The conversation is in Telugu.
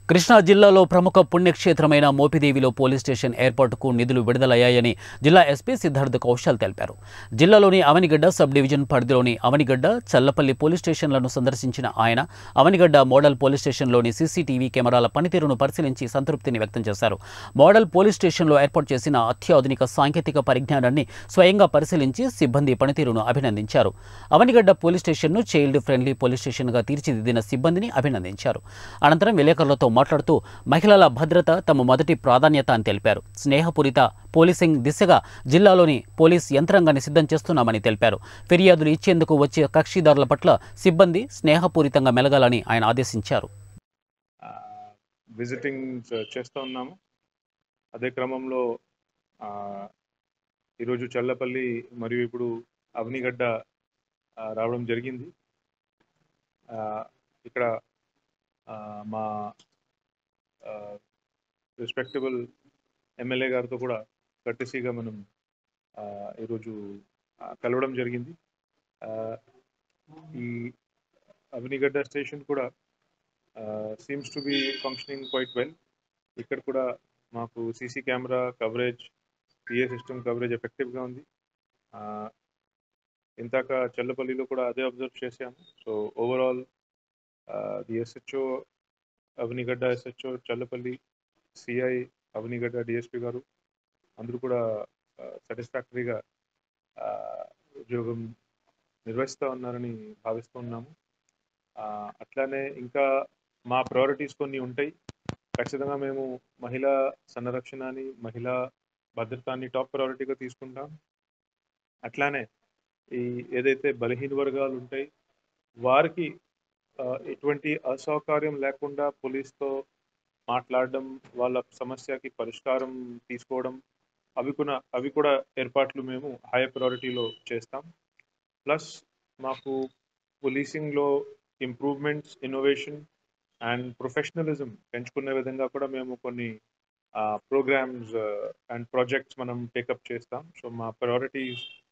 కృష్ణా జిల్లాలో ప్రముఖ పుణ్యక్షేత్రమైన మోపిదేవిలో పోలీస్ స్టేషన్ ఏర్పాటుకు నిధులు విడుదలయ్యాయని జిల్లా ఎస్పీ సిద్ధార్థ కౌశల్ తెలిపారు జిల్లాలోని అవనిగడ్డ సబ్ డివిజన్ పరిధిలోని అవనిగడ్డ చల్లపల్లి పోలీస్ స్టేషన్లను సందర్శించిన ఆయన అవనిగడ్డ మోడల్ పోలీస్ స్టేషన్లోని సీసీటీవీ కెమెరాల పనితీరును పరిశీలించి సంతృప్తిని వ్యక్తం చేశారు మోడల్ పోలీస్ స్టేషన్లో ఏర్పాటు చేసిన అత్యాధునిక సాంకేతిక పరిజ్ఞానాన్ని స్వయంగా పరిశీలించి సిబ్బంది పనితీరును అభినందించారు అవనిగడ్డ పోలీస్ స్టేషన్ను చైల్డ్ ఫ్రెండ్లీ పోలీస్ స్టేషన్గా తీర్చిదిద్దిన సిబ్బందిని అభినందించారు అనంతరం విలేకరులతో మాట్లాడుతూ మహిళల భద్రత తమ మొదటి ప్రాధాన్యత అని తెలిపారు స్నేహపూరిత పోలీసింగ్ దిశగా జిల్లాలోని పోలీస్ యంత్రాంగాన్ని సిద్ధం చేస్తున్నామని తెలిపారు ఫిర్యాదులు ఇచ్చేందుకు వచ్చే కక్షిదారుల పట్ల సిబ్బంది స్నేహపూరితంగా మెలగాలని ఆయన ఆదేశించారు విజిటింగ్ చేస్తూ ఉన్నాము అదే క్రమంలో ఆ, ఈరోజు చల్లపల్లి మరియు ఇప్పుడు అవనిగడ్డ ఆ, రావడం జరిగింది ఆ, ఇక్కడ ఆ, మా రెస్పెక్టబుల్ ఎమ్మెల్యే గారితో కూడా కట్టెసీగా మనం ఆ, ఈరోజు ఆ, కలవడం జరిగింది ఆ, ఈ అవనిగడ్డ స్టేషన్ కూడా seems to be functioning quite well ఇక్కడ కూడా మాకు CC camera coverage PA system coverage ఎఫెక్టివ్గా ఉంది ఆ, ఇంతాక చెల్లపల్లిలో కూడా అదే అబ్జర్వ్ చేశాము so overall the SHO Avanigadda SHO Challapalli CI Avanigadda DSP గారు అందరూ కూడా సాటిస్ఫాక్టరీగా ఉద్యోగం నిర్వహిస్తూ ఉన్నారని భావిస్తూ ఉన్నాము ఆ, అట్లానే ఇంకా మా ప్రయారిటీస్ కొన్ని ఉంటాయి ఖచ్చితంగా మేము మహిళా సంరక్షణని మహిళా భద్రతాన్ని టాప్ ప్రయారిటీగా తీసుకుంటాం అట్లానే ఈ ఏదైతే బలహీన వర్గాలు ఉంటాయి వారికి ఆ, ఎటువంటి అసౌకర్యం లేకుండా పోలీస్తో మాట్లాడడం వాళ్ళ సమస్యకి పరిష్కారం తీసుకోవడం అవి కూడా అవి కూడా ఏర్పాట్లు మేము హై ప్రయారిటీలో చేస్తాం ప్లస్ మాకు పోలీసింగ్లో ఇంప్రూవ్మెంట్స్ ఇన్నోవేషన్ అండ్ ప్రొఫెషనలిజం పెంచుకునే విధంగా కూడా మేము కొన్ని ప్రోగ్రామ్స్ అండ్ ప్రాజెక్ట్స్ మనం టేకప్ చేస్తాం సో మా ప్రయారిటీస్